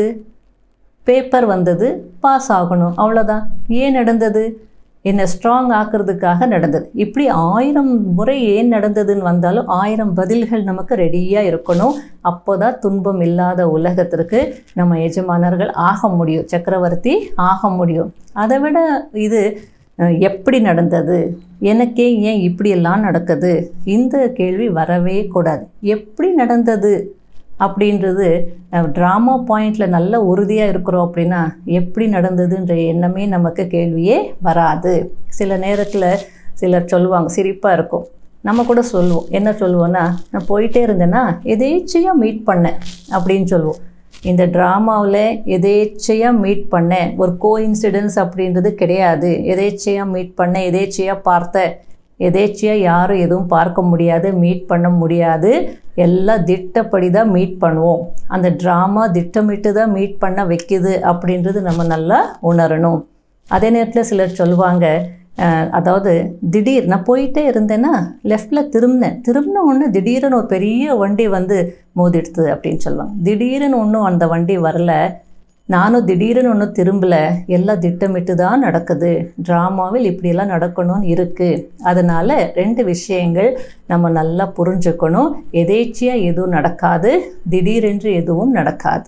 பேப்பர் வந்தது பாஸ் ஆகணும் அவ்வளோதான் ஏன் நடந்தது என்னை ஸ்ட்ராங் ஆக்கிறதுக்காக நடந்தது இப்படி ஆயிரம் முறை ஏன் நடந்ததுன்னு வந்தாலும் ஆயிரம் பதில்கள் நமக்கு ரெடியாக இருக்கணும் அப்போ தான் துன்பம் இல்லாத உலகத்திற்கு நம்ம எஜமானர்கள் ஆக முடியும் சக்கரவர்த்தி ஆக முடியும் அதை விட இது அஹ், எப்படி நடந்தது எனக்கே ஏன் இப்படியெல்லாம் நடக்குது இந்த கேள்வி வரவே கூடாது எப்படி நடந்தது அப்படின்றது ட்ராமா பாயிண்டில் நல்ல உறுதியாக இருக்கிறோம் அப்படின்னா எப்படி நடந்ததுன்ற எண்ணமே நமக்கு கேள்வியே வராது சில நேரத்தில் சிலர் சொல்லுவாங்க சிரிப்பாக இருக்கும் நம்ம கூட சொல்லுவோம் என்ன சொல்லுவோன்னா நான் போயிட்டே இருந்தேன்னா எதேச்சையாக மீட் பண்ணேன் அப்படின்னு சொல்லுவோம் இந்த ட்ராமாவில் எதேச்சையாக மீட் பண்ணேன் ஒரு கோ இன்சிடென்ஸ் அப்படின்றது கிடையாது எதேச்சையாக மீட் பண்ணேன் எதேச்சையாக பார்த்தேன் எதேச்சியாக யாரும் எதுவும் பார்க்க முடியாது மீட் பண்ண முடியாது எல்லாம் திட்டப்படி தான் மீட் பண்ணுவோம் அந்த ட்ராமா திட்டமிட்டு தான் மீட் பண்ண வைக்குது அப்படின்றது நம்ம நல்லா உணரணும் அதே நேரத்தில் சிலர் சொல்லுவாங்க அஹ், அதாவது திடீர் நான் போயிட்டே இருந்தேன்னா லெஃப்டில் திரும்பினேன் திரும்பின உடனே திடீர்னு ஒரு பெரிய வண்டி வந்து மோதிடுது அப்படின்னு சொல்லுவாங்க திடீர்னு ஒன்றும் அந்த வண்டி வரல நானும் திடீர்னு ஒன்றும் திரும்பலை எல்லாம் திட்டமிட்டு தான் நடக்குது ட்ராமாவில் இப்படியெல்லாம் நடக்கணும்னு இருக்குது அதனால் ரெண்டு விஷயங்கள் நம்ம நல்லா புரிஞ்சுக்கணும் எதேச்சியாக எதுவும் நடக்காது திடீரென்று எதுவும் நடக்காது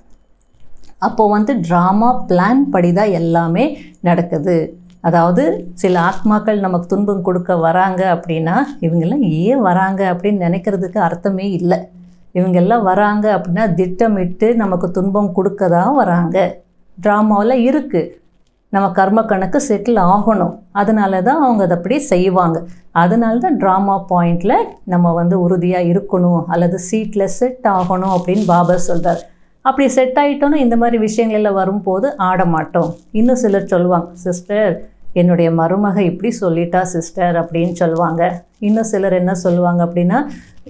அப்போ வந்து ட்ராமா பிளான் படி தான் எல்லாமே நடக்குது அதாவது சில ஆத்மாக்கள் நமக்கு துன்பம் கொடுக்க வராங்க அப்படின்னா இவங்கெல்லாம் ஏன் வராங்க அப்படின்னு நினைக்கிறதுக்கு அர்த்தமே இல்லை இவங்கெல்லாம் வராங்க அப்படின்னா திட்டமிட்டு நமக்கு துன்பம் கொடுக்க தான் வராங்க ட்ராமாவில் இருக்குது நம்ம கர்ம கணக்கு செட்டில் ஆகணும் அதனால தான் அவங்க அதை அப்படி செய்வாங்க அதனால தான் ட்ராமா பாயிண்டில் நம்ம வந்து உறுதியாக இருக்கணும் அல்லது சீட்டில் செட் ஆகணும் அப்படின்னு பாபா சொல்கிறார் அப்படி செட் ஆகிட்டோன்னா இந்த மாதிரி விஷயங்கள் எல்லாம் வரும்போது ஆட மாட்டோம் இன்னும் சிலர் சொல்லுவாங்க சிஸ்டர் என்னுடைய மருமக இப்படி சொல்லிட்டா சிஸ்டர் அப்படின்னு சொல்லுவாங்க இன்னும் சிலர் என்ன சொல்லுவாங்க அப்படின்னா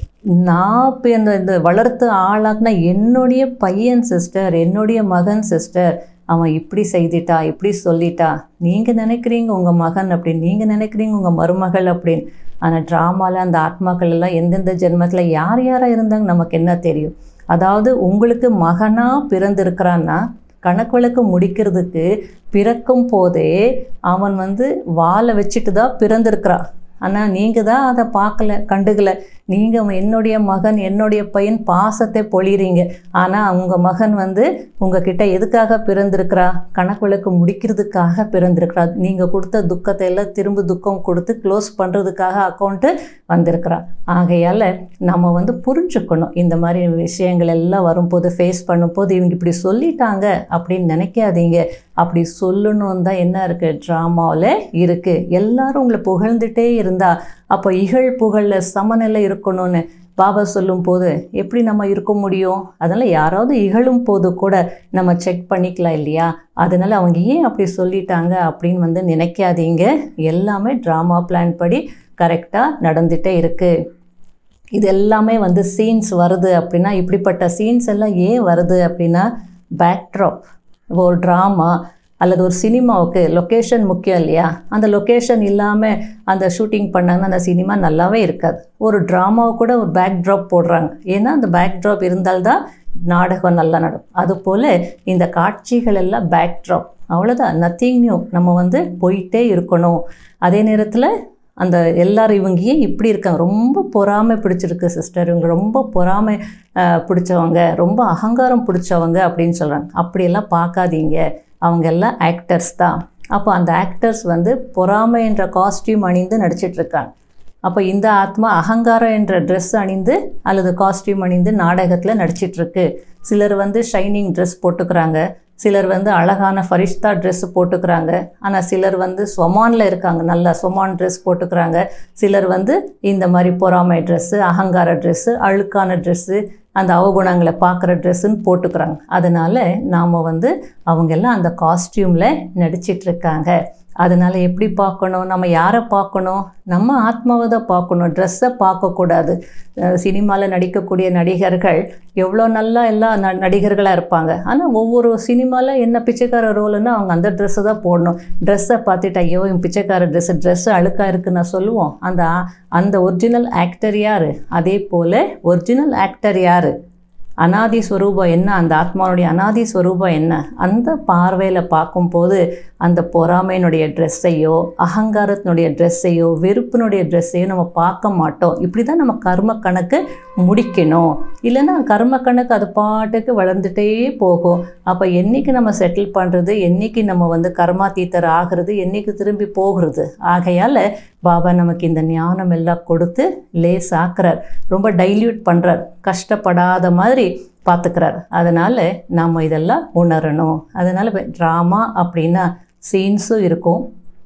நான் இப்போ இந்த இந்த வளர்த்து ஆளாக்குனா என்னுடைய பையன் சிஸ்டர் என்னுடைய மகன் சிஸ்டர் அவன் இப்படி செய்துட்டா இப்படி சொல்லிட்டா நீங்கள் நினைக்கிறீங்க உங்கள் மகன் அப்படின்னு நீங்கள் நினைக்கிறீங்க உங்கள் மருமகள் அப்படின்னு ஆனால் ட்ராமாவில் அந்த ஆத்மாக்கள் எல்லாம் எந்தெந்த ஜென்மத்தில் யார் யாராக இருந்தாங்க நமக்கு என்ன தெரியும் அதாவது உங்களுக்கு மகனாக பிறந்திருக்கிறான்னா கணக்கு வழக்கு முடிக்கிறதுக்கு பிறக்கும் போதே அவன் வந்து வாழை வச்சுட்டு தான் பிறந்திருக்கிறான் ஆனால் நீங்கள் தான் அதை பார்க்கல கண்டுக்கல நீங்கள் என்னுடைய மகன் என்னுடைய பையன் பாசத்தை பொழிறீங்க ஆனால் உங்கள் மகன் வந்து உங்ககிட்ட எதுக்காக பிறந்திருக்கிறா கணக்கு வழக்கு முடிக்கிறதுக்காக பிறந்திருக்கிறா நீங்கள் கொடுத்த துக்கத்தை எல்லாம் திரும்ப துக்கம் கொடுத்து க்ளோஸ் பண்ணுறதுக்காக அக்கௌண்ட்டு வந்திருக்கிறா ஆகையால் நம்ம வந்து புரிஞ்சுக்கணும் இந்த மாதிரி விஷயங்கள் எல்லாம் வரும்போது ஃபேஸ் பண்ணும்போது இவங்க இப்படி சொல்லிட்டாங்க அப்படின்னு நினைக்காதீங்க அப்படி சொல்லணும் தான் என்ன இருக்குது ட்ராமாவில் இருக்குது எல்லாரும் உங்களை புகழ்ந்துட்டே இருந்தா அப்போ இகழ் புகழில் சமநிலை இருக்கணும்னு பாபா சொல்லும் போது எப்படி நம்ம இருக்க முடியும் அதனால் யாராவது இகழும் போது கூட நம்ம செக் பண்ணிக்கலாம் இல்லையா அதனால் அவங்க ஏன் அப்படி சொல்லிட்டாங்க அப்படின்னு வந்து நினைக்காதீங்க எல்லாமே ட்ராமா பிளான் படி கரெக்டாக நடந்துகிட்டே இருக்குது இது எல்லாமே வந்து சீன்ஸ் வருது அப்படின்னா இப்படிப்பட்ட சீன்ஸ் எல்லாம் ஏன் வருது அப்படின்னா பேக்ட்ராப் ஒரு ட்ராமா அல்லது ஒரு சினிமாவுக்கு லொக்கேஷன் முக்கியம் இல்லையா அந்த லொக்கேஷன் இல்லாமல் அந்த ஷூட்டிங் பண்ணாங்கன்னா அந்த சினிமா நல்லாவே இருக்காது ஒரு ட்ராமாவை கூட ஒரு பேக் ட்ராப் போடுறாங்க ஏன்னா அந்த பேக் ட்ராப் இருந்தால்தான் நாடகம் நல்லா நடக்கும் அதுபோல் இந்த காட்சிகள் எல்லாம் பேக் ட்ராப் அவ்வளோதான் நத்திங் நியூ நம்ம வந்து போயிட்டே இருக்கணும் அதே நேரத்தில் அந்த எல்லாரும் இவங்க ஏன் இப்படி இருக்காங்க ரொம்ப பொறாமை பிடிச்சிருக்கு சிஸ்டர் இவங்க ரொம்ப பொறாமை அஹ், பிடிச்சவங்க ரொம்ப அகங்காரம் பிடிச்சவங்க அப்படின்னு சொல்கிறாங்க அப்படியெல்லாம் பார்க்காதீங்க அவங்க எல்லாம் ஆக்டர்ஸ் தான் அப்போ அந்த ஆக்டர்ஸ் வந்து பொறாமை என்ற காஸ்டியூம் அணிந்து நடிச்சிட்டு இருக்காங்க அப்போ இந்த ஆத்மா அகங்காரம் என்ற ட்ரெஸ் அணிந்து அல்லது காஸ்டியூம் அணிந்து நாடகத்தில் நடிச்சிட்ருக்கு சிலர் வந்து ஷைனிங் ட்ரெஸ் போட்டுக்கிறாங்க சிலர் வந்து அழகான ஃபரிஷ்தா ட்ரெஸ் போட்டுக்கிறாங்க ஆனால் சிலர் வந்து சொமானில் இருக்காங்க நல்லா சொமான் ட்ரெஸ் போட்டுக்கிறாங்க சிலர் வந்து இந்த மாதிரி பொறாமை ட்ரெஸ்ஸு அகங்கார ட்ரெஸ்ஸு அழுக்கான ட்ரெஸ்ஸு அந்த அவகுணங்களை பார்க்குற ட்ரெஸ்ஸுன்னு போட்டுக்கிறாங்க அதனால் நாம் வந்து அவங்க எல்லாம் அந்த காஸ்டியூமில் நடிச்சிட்ருக்காங்க அதனால் எப்படி பார்க்கணும் நம்ம யாரை பார்க்கணும் நம்ம ஆத்மாவை தான் பார்க்கணும் ட்ரெஸ்ஸை பார்க்கக்கூடாது சினிமாவில் நடிக்கக்கூடிய நடிகர்கள் எவ்வளோ நல்லா எல்லா ந நடிகர்களாக இருப்பாங்க ஆனால் ஒவ்வொரு சினிமாவில் என்ன பிச்சைக்கார ரோலுன்னா அவங்க அந்த ட்ரெஸ்ஸை தான் போடணும் ட்ரெஸ்ஸை பார்த்துட்டு ஐயோ இவன் பிச்சைக்கார ட்ரெஸ்ஸு ட்ரெஸ்ஸு அழுக்காக இருக்குன்னு நான் சொல்லுவோம் அந்த அந்த ஒரிஜினல் ஆக்டர் யார் அதே போல் ஒரிஜினல் ஆக்டர் யார் அனாதி ஸ்வரூபம் என்ன அந்த ஆத்மாவுடைய அனாதி ஸ்வரூபம் என்ன அந்த பார்வையில் பார்க்கும்போது அந்த பொறாமையினுடைய ட்ரெஸ்ஸையோ அகங்காரத்தினுடைய ட்ரெஸ்ஸையோ வெறுப்பினுடைய ட்ரெஸ்ஸையோ நம்ம பார்க்க மாட்டோம் இப்படி தான் நம்ம கர்ம கணக்கு முடிக்கணும் இல்லைன்னா கர்ம கணக்கு அது பாட்டுக்கு வளர்ந்துட்டே போகும் அப்போ என்னைக்கு நம்ம செட்டில் பண்ணுறது என்னைக்கு நம்ம வந்து கர்மாத்தீத்தர் ஆகிறது என்னைக்கு திரும்பி போகிறது ஆகையால் பாபா நமக்கு இந்த ஞானம் எல்லாம் கொடுத்து லேஸ் ஆக்குறார் ரொம்ப டைல்யூட் பண்ணுறார் கஷ்டப்படாத மாதிரி பார்த்துக்கிறார் அதனால் நாம் இதெல்லாம் உணரணும் அதனால் ட்ராமா அப்படின்னா சீன்ஸும் இருக்கும்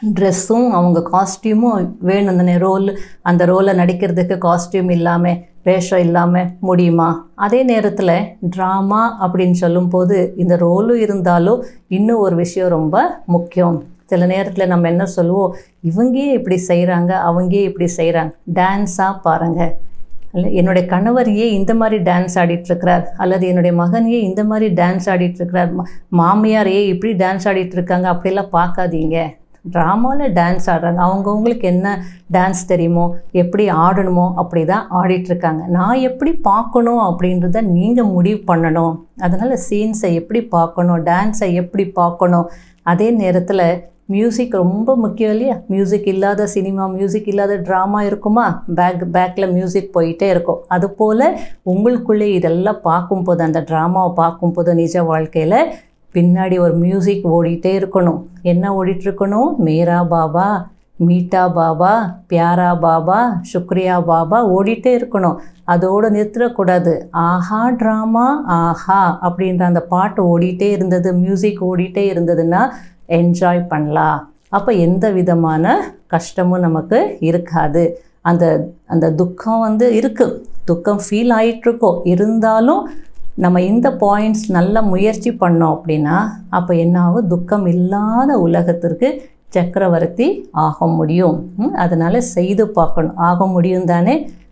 ட்ரெஸ்ஸும் அவங்க காஸ்டியூமும் வேணும் தானே ரோல் அந்த ரோலை நடிக்கிறதுக்கு காஸ்டியூம் இல்லாமல் வேஷம் இல்லாமல் முடியுமா அதே நேரத்தில் ட்ராமா அப்படின்னு சொல்லும்போது இந்த ரோலும் இருந்தாலும் இன்னும் ஒரு விஷயம் ரொம்ப முக்கியம் சில நேரத்தில் நம்ம என்ன சொல்லுவோம் இவங்கே இப்படி செய்கிறாங்க அவங்கே இப்படி செய்கிறாங்க டான்ஸாக பாருங்கள் அல்ல என்னுடைய கணவர் ஏன் இந்த மாதிரி டான்ஸ் ஆடிட்டுருக்கிறார் அல்லது என்னுடைய மகன் ஏன் இந்த மாதிரி டான்ஸ் ஆடிட்டுருக்கிறார் மாமியார் ஏன் இப்படி டான்ஸ் ஆடிட்டுருக்காங்க அப்படிலாம் பார்க்காதீங்க ட்ராமாவில் டான்ஸ் ஆடுறாங்க அவங்கவுங்களுக்கு என்ன டான்ஸ் தெரியுமோ எப்படி ஆடணுமோ அப்படி தான் ஆடிட்டுருக்காங்க நான் எப்படி பார்க்கணும் அப்படின்றத நீங்கள் முடிவு பண்ணணும் அதனால் சீன்ஸை எப்படி பார்க்கணும் டான்ஸை எப்படி பார்க்கணும் அதே நேரத்தில் மியூசிக் ரொம்ப முக்கியம் இல்லையா மியூசிக் இல்லாத சினிமா மியூசிக் இல்லாத ட்ராமா இருக்குமா பேக் பேக்கில் மியூசிக் போயிட்டே இருக்கும் அதுபோல் உங்களுக்குள்ளே இதெல்லாம் பார்க்கும்போது அந்த ட்ராமாவை பார்க்கும்போது நிஜ வாழ்க்கையில் பின்னாடி ஒரு மியூசிக் ஓடிட்டே இருக்கணும் என்ன ஓடிட்டுருக்கணும் மேரா பாபா மீட்டா பாபா பியாரா பாபா சுக்ரியா பாபா ஓடிட்டே இருக்கணும் அதோடு நிறுத்திடக்கூடாது ஆஹா ட்ராமா ஆஹா அப்படின்ற அந்த பாட்டு ஓடிட்டே இருந்தது மியூசிக் ஓடிட்டே இருந்ததுன்னா என்ஜாய் பண்ணலாம் அப்போ எந்த விதமான கஷ்டமும் நமக்கு இருக்காது அந்த அந்த துக்கம் வந்து இருக்குது துக்கம் ஃபீல் ஆகிட்டுருக்கோம் இருந்தாலும் நம்ம இந்த பாயிண்ட்ஸ் நல்லா முயற்சி பண்ணோம் அப்படின்னா அப்போ என்ன ஆகும் துக்கம் இல்லாத உலகத்திற்கு சக்கரவர்த்தி ஆக முடியும் அதனால் செய்து பார்க்கணும் ஆக முடியும் தானே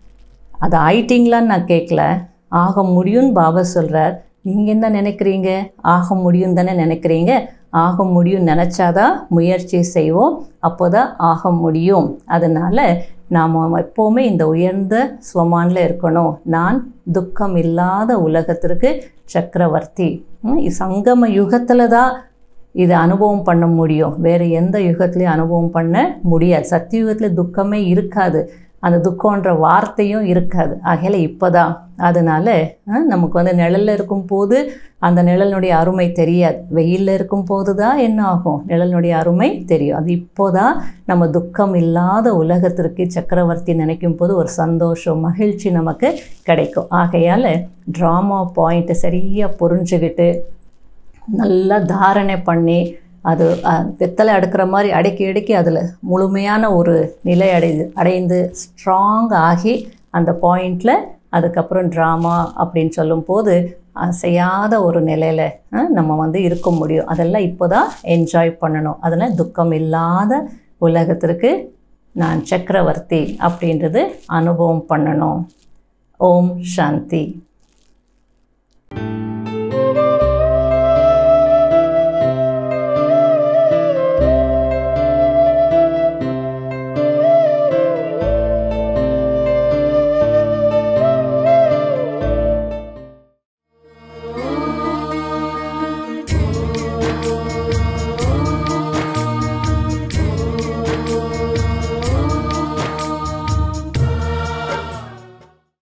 அது ஆயிட்டிங்களான்னு நான் கேட்கல ஆக முடியும்னு பாபா சொல்கிறார் நீங்கள் என்ன நினைக்கிறீங்க ஆக முடியும் தானே நினைக்கிறீங்க ஆக முடியும் நினச்சாதான் முயற்சி செய்வோம் அப்போ தான் ஆக முடியும் அதனால் நாம் எப்போவுமே இந்த உயர்ந்த ஸ்வமானில் இருக்கணும் நான் துக்கம் இல்லாத உலகத்திற்கு சக்கரவர்த்தி சங்கம யுகத்தில் தான் இதை அனுபவம் பண்ண முடியும் வேறு எந்த யுகத்துலையும் அனுபவம் பண்ண முடியாது சத்தியுகத்தில் துக்கமே இருக்காது அந்த துக்கன்ற வார்த்தையும் இருக்காது ஆகையில இப்போ தான் அதனால் நமக்கு வந்து நிழலில் இருக்கும்போது அந்த நிழலினுடைய அருமை தெரியாது வெயிலில் இருக்கும் போது தான் என்ன ஆகும் நிழலினுடைய அருமை தெரியும் அது இப்போ தான் நம்ம துக்கம் இல்லாத உலகத்திற்கு சக்கரவர்த்தி நினைக்கும் போது ஒரு சந்தோஷம் மகிழ்ச்சி நமக்கு கிடைக்கும் ஆகையால் ட்ராமா பாயிண்ட்டை சரியாக புரிஞ்சுக்கிட்டு நல்லா தாரணை பண்ணி அது வெத்தலை அடுக்கிற மாதிரி அடக்கி அடக்கி அதில் முழுமையான ஒரு நிலை அடை அடைந்து ஸ்ட்ராங் ஆகி அந்த பாயிண்டில் அதுக்கப்புறம் ட்ராமா அப்படின்னு சொல்லும்போது செய்யாத ஒரு நிலையில் நம்ம வந்து இருக்க முடியும் அதெல்லாம் இப்போ தான் என்ஜாய் பண்ணணும் அதில் துக்கம் இல்லாத உலகத்திற்கு நான் சக்கரவர்த்தி அப்படின்றது அனுபவம் பண்ணணும் ஓம் சாந்தி